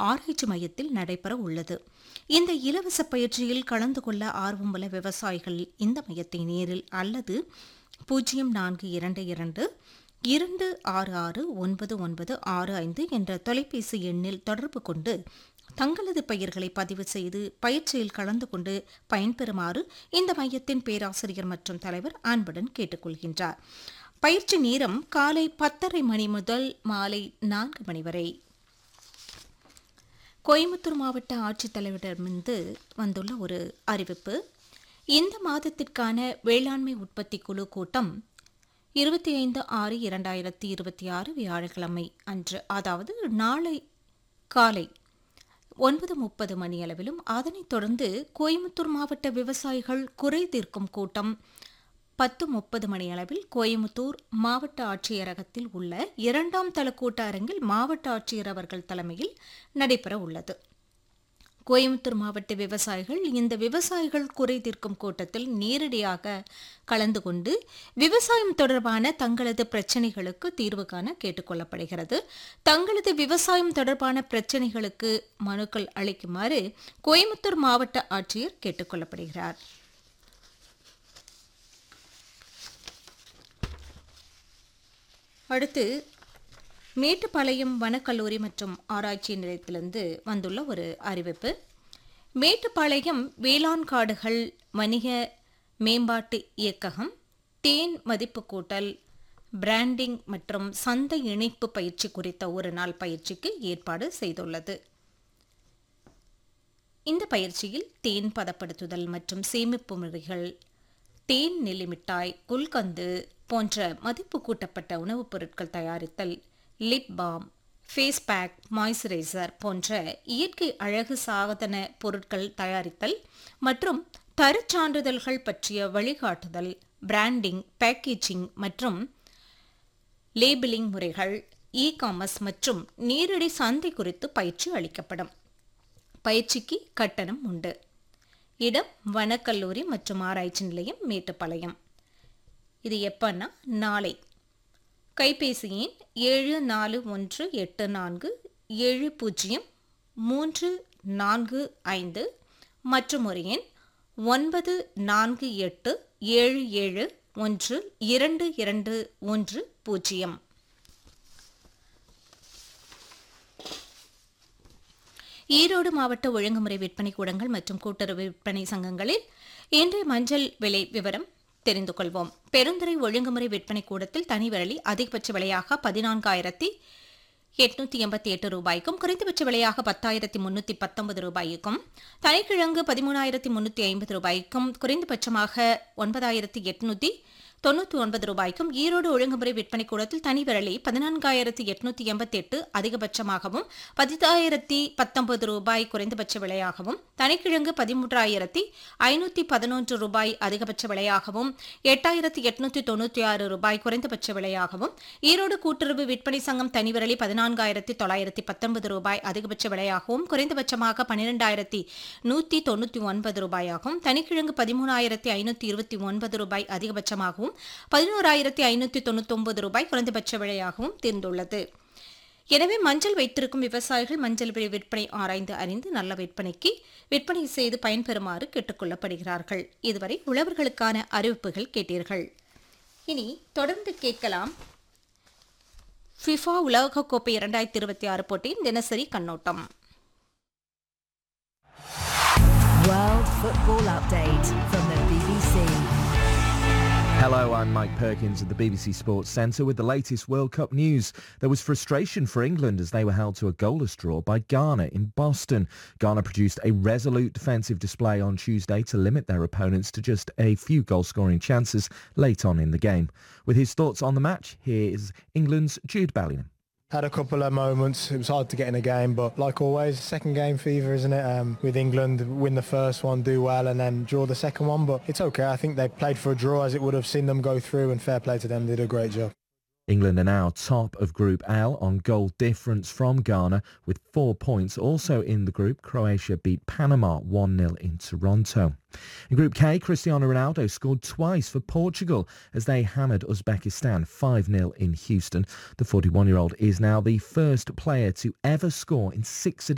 ஆராய்ச்சி மையத்தில் நடைபெற உள்ளது இந்த இலவச பயிற்சியில் கலந்து கொள்ள ஆர்வமுள்ள விவசாயிகள் இந்த மையத்தை நேரில் அல்லது பூஜ்ஜியம் நான்கு இரண்டு இரண்டு இரண்டு ஆறு ஆறு ஒன்பது ஒன்பது ஆறு ஐந்து என்ற தொலைபேசி எண்ணில் தொடர்பு கொண்டு தங்களது பெயர்களை பதிவு செய்து பயிற்சியில் கலந்து கொண்டு பயன்பெறுமாறு இந்த மையத்தின் பேராசிரியர் மற்றும் தலைவர் அன்புடன் கேட்டுக்கொள்கின்றார் பயிற்சி நேரம் காலை பத்தரை மணி முதல் மாலை நான்கு மணி வரை கோயம்புத்தூர் மாவட்ட ஆட்சித்தலைவரிடமிருந்து வந்துள்ள ஒரு அறிவிப்பு இந்த மாதத்திற்கான வேளாண்மை உற்பத்தி குழு கூட்டம் இருபத்தி ஐந்து ஆறு இரண்டாயிரத்தி இருபத்தி ஆறு வியாழக்கிழமை அன்று அதாவது நாளை காலை ஒன்பது முப்பது மணியளவிலும் அதனைத் தொடர்ந்து கோயம்புத்தூர் மாவட்ட விவசாயிகள் குறை தீர்க்கும் கூட்டம் பத்து முப்பது மணியளவில் கோயம்புத்தூர் மாவட்ட ஆட்சியரகத்தில் உள்ள இரண்டாம் தள கூட்ட அரங்கில் மாவட்ட ஆட்சியர் அவர்கள் தலைமையில் நடைபெற உள்ளது கோயம்புத்தூர் மாவட்ட விவசாயிகள் இந்த விவசாயிகள் குறை தீர்க்கும் கூட்டத்தில் நேரடியாக கலந்து கொண்டு விவசாயம் தொடர்பான தங்களது பிரச்சினைகளுக்கு தீர்வு காண கேட்டுக்கொள்ளப்படுகிறது தங்களது விவசாயம் தொடர்பான பிரச்சினைகளுக்கு மனுக்கள் அளிக்குமாறு கோயம்புத்தூர் மாவட்ட ஆட்சியர் கேட்டுக்கொள்ளப்படுகிறார் அடுத்து மேட்டுப்பாளையம் வனக்கல்லூரி மற்றும் ஆராய்ச்சி நிலையத்திலிருந்து வந்துள்ள ஒரு அறிவிப்பு மேட்டுப்பாளையம் வேளாண் காடுகள் வணிக மேம்பாட்டு இயக்ககம் தேன் மதிப்பு கூட்டல் பிராண்டிங் மற்றும் சந்தை இணைப்பு பயிற்சி குறித்த ஒரு நாள் பயிற்சிக்கு ஏற்பாடு செய்துள்ளது இந்த பயிற்சியில் தேன் பதப்படுத்துதல் மற்றும் சேமிப்பு முறைகள் தேன் நெல்லிமிட்டாய் குல்கந்து போன்ற மதிப்பு கூட்டப்பட்ட உணவுப் பொருட்கள் தயாரித்தல் lip balm face pack moisturiser போன்ற இயற்கை அழகு சாதன பொருட்கள் தயாரித்தல் மற்றும் தரச் சான்றிதழ்கள் பற்றிய வழிகாட்டுதல் பிராண்டிங் பேக்கேஜிங் மற்றும் லேபிளிங் முறைகள் இ காமர்ஸ் மற்றும் நேரடி சந்தை குறித்து பயிற்சி அளிக்கப்படும் பயிற்சிக்கு கட்டணம் உண்டு இடம் வனக்கல்லூரி மற்றும் ஆராய்ச்சி நிலையம் மேட்டுப்பாளையம் இது எப்பன்னா நாளை கைபேசி எண் ஏழு நாலு ஒன்று எட்டு நான்கு ஏழு பூஜ்ஜியம் மூன்று நான்கு ஐந்து மற்றும் ஒரு எண் ஒன்பது நான்கு எட்டு ஏழு ஏழு ஒன்று இரண்டு இரண்டு ஒன்று பூஜ்ஜியம் ஈரோடு மாவட்ட ஒழுங்குமுறை விற்பனை கூடங்கள் மற்றும் கூட்டுறவு விற்பனை சங்கங்களில் இன்றைய மஞ்சள் விலை விவரம் தெரிந்து கொள்வோம் பெருந்துறை ஒழுங்குமுறை விற்பனை கூடத்தில் தனி விரலி அதிகபட்ச விலையாக பதினான்காயிரத்தி எட்நூத்தி எண்பத்தி எட்டு ரூபாய்க்கும் குறைந்தபட்ச விலையாக பத்தாயிரத்தி முன்னூத்தி பத்தொன்பது ரூபாய்க்கும் தனிக்கிழங்கு பதிமூணாயிரத்தி முன்னூத்தி ஐம்பது ரூபாய்க்கும் குறைந்தபட்சமாக ஒன்பதாயிரத்தி எட்நூத்தி தொண்ணூற்றி ஒன்பது ரூபாய்க்கும் ஈரோடு ஒழுங்குமுறை விற்பனை கூடத்தில் தனி விரலி பதினான்காயிரத்தி எட்நூத்தி எண்பத்தி எட்டு அதிகபட்சமாகவும் பதினாயிரத்தி பத்தொன்பது ரூபாய் குறைந்தபட்ச விலையாகவும் தனிக்கிழங்கு பதிமூன்றாயிரத்தி ஐநூத்தி பதினொன்று ரூபாய் அதிகபட்ச விலையாகவும் எட்டாயிரத்தி எட்நூத்தி தொண்ணூற்றி ஆறு ரூபாய் குறைந்தபட்ச விலையாகவும் ஈரோடு கூட்டுறவு விற்பனை சங்கம் தனி விரலி பதினான்காயிரத்தி தொள்ளாயிரத்தி பத்தொன்பது ரூபாய் அதிகபட்ச விலையாகவும் குறைந்தபட்சமாக பன்னிரெண்டாயிரத்தி நூத்தி தொண்ணூற்றி ஒன்பது ரூபாயாகவும் தனிக்கிழங்கு பதிமூணாயிரத்தி ஐநூத்தி இருபத்தி ஒன்பது ரூபாய் அதிகபட்சமாகவும் பதினோராயிரத்தி ஐநூத்தி தொண்ணூத்தி ஒன்பது ரூபாய் குறைந்தபட்ச விலையாகவும் தீர்ந்துள்ளது எனவே மஞ்சள் வைத்திருக்கும் விவசாயிகள் மஞ்சள் விலை விற்பனை ஆராய்ந்து அறிந்து நல்ல விற்பனைக்கு விற்பனை செய்து பயன்பெறுமாறு கேட்டுக்கொள்ளப்படுகிறார்கள் இதுவரை உழவர்களுக்கான அறிவிப்புகள் கேட்டீர்கள் இனி தொடர்ந்து கேட்கலாம் ஃபிஃபா உலகக்கோப்பை இரண்டாயிரத்தி இருபத்தி ஆறு போட்டியின் தினசரி கண்ணோட்டம் World Football Update from the BBC. Hello, I'm Mike Perkins at the BBC Sports Centre with the latest World Cup news. There was frustration for England as they were held to a goalless draw by Ghana in Boston. Ghana produced a resolute defensive display on Tuesday to limit their opponents to just a few goal-scoring chances late on in the game. With his thoughts on the match, here is England's Jude Bellingham. Had a couple of moments. It was hard to get in a game, but like always, second game fever, isn't it? Um, with England, win the first one, do well, and then draw the second one. But it's okay. I think they played for a draw, as it would have seen them go through, and fair play to them. They did a great job. England are now top of Group L on goal difference from Ghana with four points. Also in the group, Croatia beat Panama 1-0 in Toronto. In Group K, Cristiano Ronaldo scored twice for Portugal as they hammered Uzbekistan 5-0 in Houston. The 41-year-old is now the first player to ever score in six